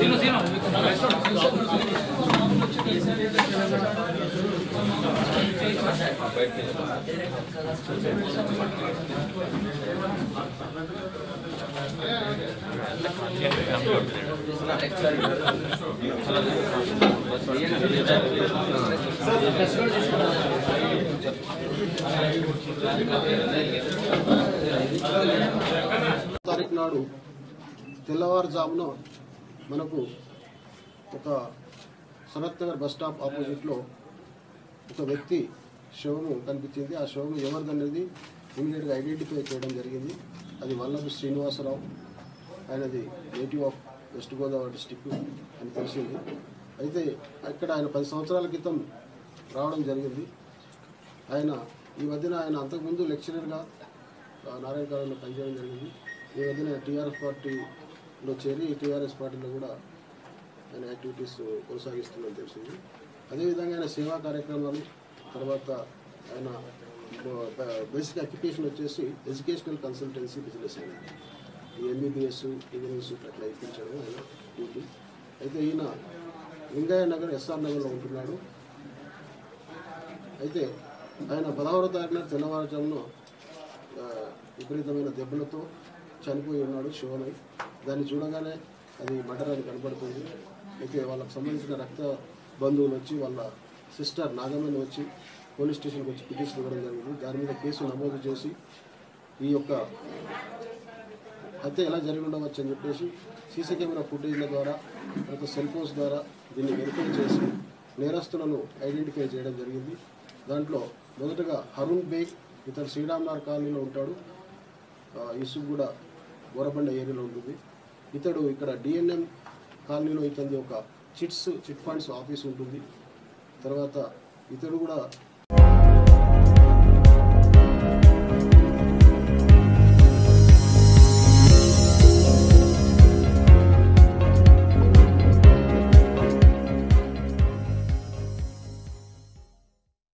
తారీఖు నాడు తెల్లవారుజామున మనకు ఒక సనత్ నగర్ బస్ స్టాప్ ఆపోజిట్లో ఒక వ్యక్తి శవము కనిపించింది ఆ శవము ఎవరిదనేది ఇమీడియట్గా ఐడెంటిఫై చేయడం జరిగింది అది వల్లభ శ్రీనివాసరావు ఆయనది native of west Godavari district అని తెలిసింది అయితే ఇక్కడ ఆయన పది సంవత్సరాల క్రితం రావడం జరిగింది ఆయన ఈ మధ్యన ఆయన అంతకుముందు లెక్చరర్గా ఆ, నారాయణ కాలంలో పనిచేయడం జరిగింది ఈ మధ్యన టీఆర్ఎస్ పార్టీలో చేరి టీఆర్ఎస్ పార్టీలో కూడా ఆయన యాక్టివిటీస్ కొనసాగిస్తుందని తెలిసింది అదేవిధంగా ఆయన సేవా కార్యక్రమాలు తర్వాత ఆయన బేసిక్ అక్యుపేషన్ వచ్చేసి ఎడ్యుకేషనల్ కన్సల్టెన్సీ బిజినెస్ అనేది ఈ ఎంబీబీఎస్ ఇంజనీరింగ్ అట్లా ఇప్పించడం ఆయన డ్యూటీ అయితే ఈయన లింగయ్య నగర్ ఎస్ఆర్ నగర్లో ఉంటున్నాడు అయితే ఆయన పదహారో తారీఖున తెల్లవారుజామున ఆ, విపరీతమైన దెబ్బలతో చనిపోయి ఉన్నాడు శివనై దాన్ని చూడగానే అది మర్డర్ అని కనబడుతుంది అయితే వాళ్ళకి సంబంధించిన రక్త బంధువులు వచ్చి వాళ్ళ సిస్టర్ నాగమణి వచ్చి పోలీస్ స్టేషన్కి వచ్చి పిటిషన్ ఇవ్వడం జరిగింది దాని మీద కేసు నమోదు చేసి ఈ యొక్క హత్య ఎలా జరిగి ఉండవచ్చు అని చెప్పేసి సీసీ కెమెరా ఫుటేజ్ల ద్వారా తర్వాత సెల్ ఫోన్స్ ద్వారా దీన్ని వెరిఫై చేసి నేరస్తులను ఐడెంటిఫై చేయడం జరిగింది దాంట్లో మొదటగా అరుణ్ బేగ్ ఇతను శ్రీరామ్నార్ కాలనీలో ఉంటాడు ఆ, యూసుఫ్ కూడా బోరబండ ఏరియాలో ఉంటుంది ఇతడు ఇక్కడ డిఎన్ఎం కాలనీలో ఇతనిది ఒక చిట్స్ చిట్ ఫండ్స్ ఆఫీస్ ఉంటుంది తర్వాత ఇతడు కూడా